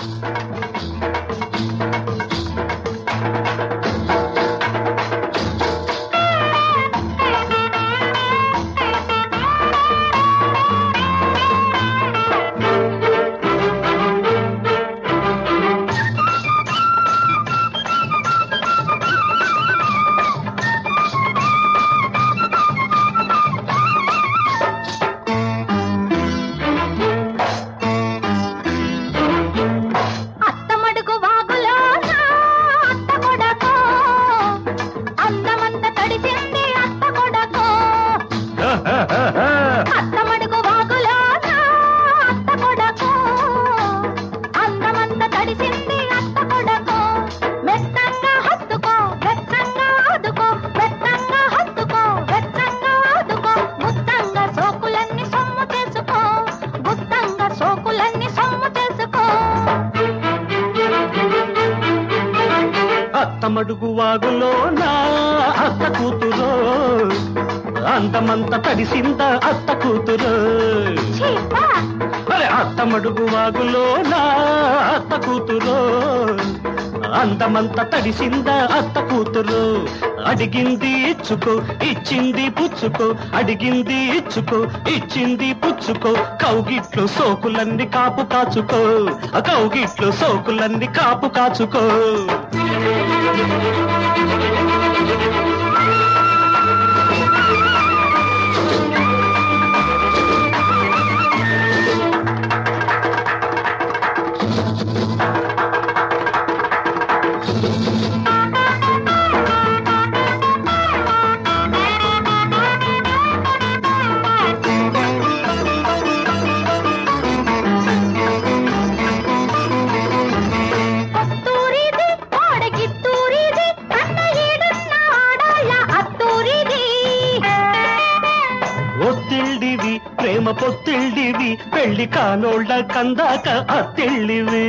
అత్తమడుగు వాగులో నా అత్త కొడకో అందమంత తడిసింది అత్త కొడకో అత్తమడుగు వాగులో నా అత్త కొడకో అందమంత తడిసింది అత్త కొడకో మెత్తంగా హత్తుకో వెచ్చంగా ఆదుకో మెత్తంగా హత్తుకో వెచ్చంగా ఆదుకో గుత్తంగా సోకులన్నీ సొమ్ము చేసుకో గుత్తంగా సోకులన్నీ సొమ్ము చేసుకో అత్తమడుగు వాగులో నా అత్త కూతురు అందమంత తడిసింద అత్త కూతురు చీపా అరే అత్తమడుగు వాగులో నా అత్త కూతురు అందమంత తడిసింద అత్త కూతురు అడిగింది ఇచ్చుకో ఇచ్చింది పుచ్చుకో అడిగింది ఇచ్చుకో ఇచ్చింది పుచ్చుకో కౌగిట్లు సోకులన్నీ కాపు కాచుకో ఆ కౌగిట్లు సోకులన్నీ కాపు కాచుకో కొత్తూరిది కోడగిత్తూరిది కన్న ఈడున్న ఆడాళ్ళ అత్తూరిది ఒత్తిళ్ళివి ప్రేమ పొత్తిళ్ళివి పెళ్లి కానోళ్ళ కందాక అత్తిళ్ళివి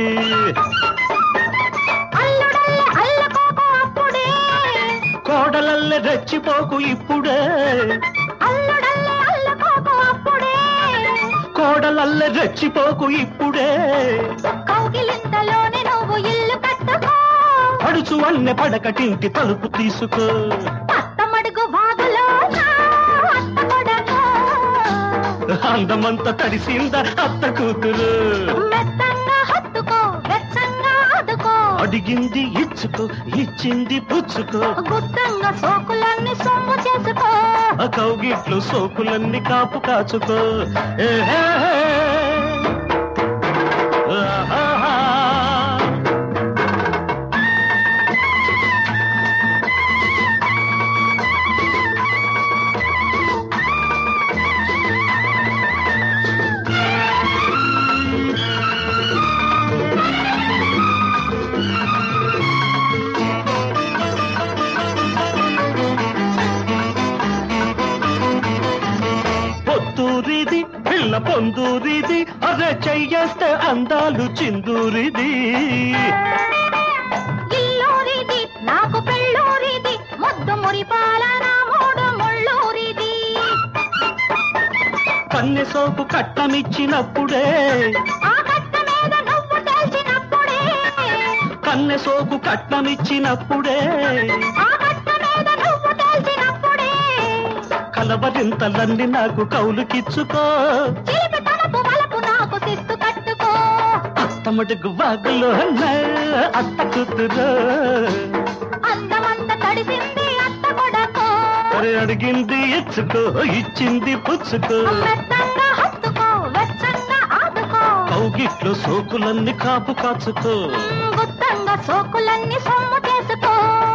అల్లుడల్ల అల్లకోకు అప్పుడే కోడలల్లె రెచ్చిపోకు ఇప్పుడే అల్లుడల్ల అల్లకోకు అప్పుడే కోడలల్లె రెచ్చిపోకు ఇప్పుడే కౌగిలింతలోనే నువ్వు ఇల్లు కట్టుకో పడుచు అన్నె పడకటింటి తలుపు తీసుకో అత్తమడుగు వాగులో నా అత్త కొడకో అందమంత తడిసింద అత్త కూతురు మెత్తంగా హత్తుకో వెచ్చంగా ఆదుకో అడిగింది ఇచ్చుకో ఇచ్చింది పుచ్చుకో గుత్తంగా సోకులన్నీ సొమ్ము చేసుకో ఆ కౌగిట్లు సోకులన్నీ కాపు కాచుకో ఏహే. ఆహాహా. పొత్తూరిది పిల్ల పొందూరిది అరే చెయ్యేస్తే అందాలు చిందూరిది ఇల్లూరిది నాకు పెళ్ళూరిది ముద్దు మురిపాల నా మూడు ముళ్ళూరిది కన్నె సోపు కట్టమిచ్చినప్పుడే ఆ కట్ట మీద నువ్వు తెలిసినప్పుడే కన్నె సోపు కట్నమిచ్చినప్పుడే ఆ కట్ట మీద నువ్వు తెలిసినప్పుడే కలవరింతలన్నీ నాకు కౌలుకిచ్చుకో చిలిపి తనపు వలపు నాకు శిస్తు కట్టుకో అత్తమడుగు వాగులో నా అత్త కూతురు అందమంత తడిసింది అత్త కొడకో అరే అడిగింది ఇచ్చుకో ఇచ్చింది పుచ్చుకో మెత్తంగా హత్తుకో వెచ్చంగా ఆదుకో కౌగిట్లు సోకులన్నీ కాపు కాచుకో గుత్తంగా సోకులన్నీ సొమ్ము చేసుకో